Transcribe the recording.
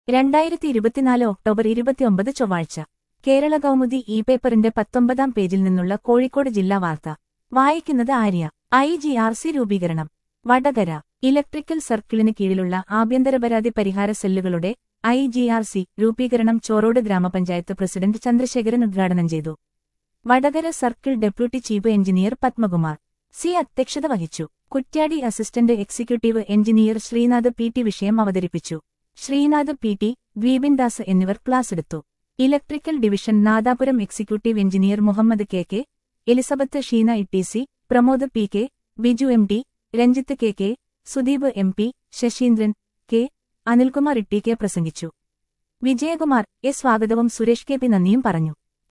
രണ്ടായിരത്തി ഇരുപത്തിനാല് ഒക്ടോബർ ഇരുപത്തിയൊമ്പത് ചൊവ്വാഴ്ച കേരള കൗമുദി ഇ പേപ്പറിന്റെ പത്തൊമ്പതാം പേജിൽ നിന്നുള്ള കോഴിക്കോട് ജില്ലാ വാർത്ത വായിക്കുന്നത് Arya I G R C രൂപീകരണം വടകര ഇലക്ട്രിക്കൽ സർക്കിളിന് കീഴിലുള്ള ആഭ്യന്തര പരാതി പരിഹാര സെല്ലുകളുടെ ഐ ജി ആർ സി രൂപീകരണം ചോറോട് ഗ്രാമപഞ്ചായത്ത് പ്രസിഡന്റ് ചന്ദ്രശേഖരൻ ഉദ്ഘാടനം ചെയ്തു Vatakara circle deputy chief engineer Padmakumar C അധ്യക്ഷത വഹിച്ചു Kuttiadi assistant executive engineer Sreenath P T വിഷയം അവതരിപ്പിച്ചു ശ്രീനാഥ് പി ടി ദ്വീപിൻ ദാസ് എന്നിവർ ക്ലാസ്സെടുത്തു electrical division Nadapuram executive engineer Muhammad K K Elizabeth Sheena ഇട്ടിസി Pramod P K Biju M T Ranjith K K Sudeep M P Sasheendran K Anilkumar Itty K പ്രസംഗിച്ചു വിജയകുമാർ എ സ്വാഗതവും സുരേഷ് കെ പി നന്ദിയും പറഞ്ഞു